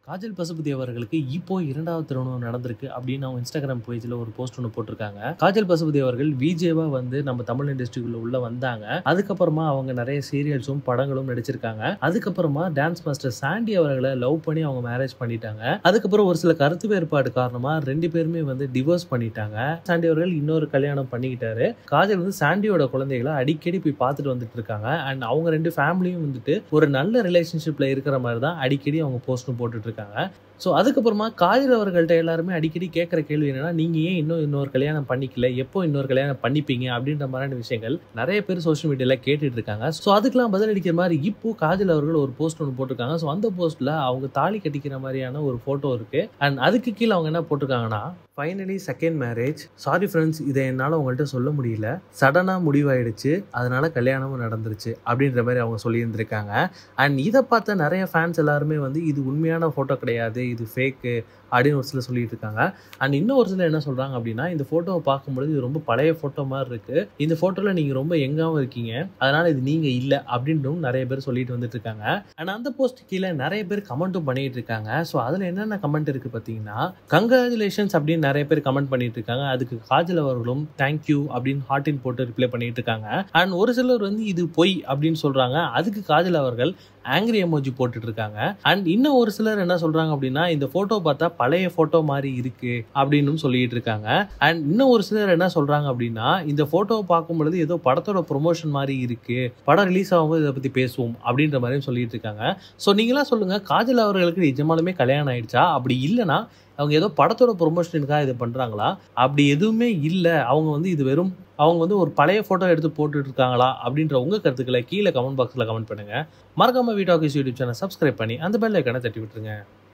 காஜல் பசுபதி அவர்களுக்கு இப்போ இரண்டாவது திருமணம் நடந்திருக்கு அப்படின்னு அவங்க இன்ஸ்டாகிராம் பேஜில் ஒரு போஸ்ட் ஒன்று போட்டிருக்காங்க காஜல் பசுபதி அவர்கள் விஜேவா வந்து நம்ம தமிழ் இண்டஸ்ட்ரிக்குள்ள உள்ள வந்தாங்க அதுக்கப்புறமா அவங்க நிறைய சீரியல்ஸும் படங்களும் நடிச்சிருக்காங்க அதுக்கப்புறமா டான்ஸ் மாஸ்டர் சாண்டி அவர்களை லவ் பண்ணி அவங்க மேரேஜ் பண்ணிட்டாங்க அதுக்கப்புறம் ஒரு சில கருத்து வேறுபாடு காரணமா ரெண்டு பேருமே வந்து டிவோர்ஸ் பண்ணிட்டாங்க சாண்டி அவர்கள் இன்னொரு கல்யாணம் பண்ணிக்கிட்டாரு காஜல் வந்து சாண்டியோட குழந்தைகளை அடிக்கடி போய் பார்த்துட்டு வந்துட்டு இருக்காங்க அண்ட் அவங்க ரெண்டு ஃபேமிலியும் வந்துட்டு ஒரு நல்ல ரிலேஷன்ஷிப்ல இருக்கிற மாதிரி தான் அடிக்கடி அவங்க போஸ்ட்டும் போட்டுட்டு இருக்காங்க ஸோ அதுக்கப்புறமா காஜல் அவர்கள்ட்ட எல்லாருமே அடிக்கடி கேட்குற கேள்வி என்னன்னா நீங்க ஏன் இன்னும் இன்னொரு கல்யாணம் பண்ணிக்கல எப்போ இன்னொரு கல்யாணம் பண்ணிப்பீங்க அப்படின்ற மாதிரியான விஷயங்கள் நிறைய பேர் சோஷியல் மீடியால கேட்டுட்டு இருக்காங்க ஸோ அதுக்கெல்லாம் பதிலளிக்கிற மாதிரி இப்போ காஜல் அவர்கள் ஒரு போஸ்ட் ஒன்று போட்டிருக்காங்க ஸோ அந்த போஸ்ட்ல அவங்க தாலி கட்டிக்கிற மாதிரியான ஒரு போட்டோ இருக்கு அண்ட் அதுக்கு கீழே அவங்க என்ன போட்டிருக்காங்கன்னா finally second marriage sorry friends இதை என்னால் உங்கள்கிட்ட சொல்ல முடியல சடனாக முடிவாயிடுச்சு அதனால கல்யாணமும் நடந்துருச்சு அப்படின்ற மாதிரி அவங்க சொல்லியிருந்திருக்காங்க அண்ட் இதை பார்த்த நிறைய ஃபேன்ஸ் எல்லாருமே வந்து இது உண்மையான ஃபோட்டோ கிடையாது இது ஃபேக்கு அப்படின்னு ஒரு சிலர் சொல்லிட்டு இருக்காங்க அண்ட் இன்னும் ஒரு சிலர் என்ன சொல்கிறாங்க அப்படின்னா இந்த ஃபோட்டோவை பார்க்கும்பொழுது இது ரொம்ப பழைய ஃபோட்டோ மாதிரி இருக்குது இந்த ஃபோட்டோவில் நீங்கள் ரொம்ப எங்காவும் இருக்கீங்க அதனால இது நீங்கள் இல்லை அப்படின்னும் நிறைய பேர் சொல்லிட்டு வந்துட்டு இருக்காங்க அண்ட் அந்த போஸ்ட் கீழே நிறைய பேர் கமெண்ட்டும் பண்ணிட்டு இருக்காங்க ஸோ அதில் என்னென்ன கமெண்ட் இருக்குது பார்த்தீங்கன்னா கங்க்ராச்சுலேஷன்ஸ் அப்படின்னு நிறைய பேர் கமெண்ட் பண்ணிட்டு இருக்காங்க அதுக்கு காஜல் அவர்களும் தேங்க்யூ அப்படின்னு ஹார்ட்டின் போட்டு ரிப்ளை பண்ணிட்டு இருக்காங்க அண்ட் ஒரு சிலர் வந்து இது பொய் அப்படின்னு சொல்றாங்க அதுக்கு காஜல் அவர்கள் ஆங்கிரி எமோஜி போட்டுட்டு இருக்காங்க அண்ட் இன்னும் ஒரு சிலர் என்ன சொல்றாங்க அப்படின்னா இந்த போட்டோ பார்த்தா பழைய போட்டோ மாதிரி இருக்கு அப்படின்னு சொல்லிட்டு இருக்காங்க அண்ட் இன்னும் ஒரு சிலர் என்ன சொல்றாங்க அப்படின்னா இந்த போட்டோவை பார்க்கும் பொழுது ஏதோ படத்தோட ப்ரொமோஷன் மாதிரி இருக்கு படம் ரிலீஸ் ஆகும்போது இதை பத்தி பேசுவோம் அப்படின்ற மாதிரியும் சொல்லிட்டு இருக்காங்க ஸோ நீங்களா சொல்லுங்க காஜல் அவர்களுக்கு நிஜமாலுமே கல்யாணம் ஆயிடுச்சா அப்படி இல்லைன்னா அவங்க ஏதோ படத்தோட ப்ரொமோஷனுக்காக இது பண்றாங்களா அப்படி எதுவுமே இல்லை அவங்க வந்து இது வெறும் அவங்க வந்து ஒரு பழைய ஃபோட்டோ எடுத்து போட்டுட்டு இருக்காங்களா அப்படின்ற உங்க கருத்துக்களை கீழே கமெண்ட் பாக்ஸில் கமெண்ட் பண்ணுங்க மறக்காம வீடியோ யூடியூப் சேனல் சப்ஸ்கிரைப் பண்ணி அந்த பெல் ஐக்கானை தட்டி விட்டுருங்க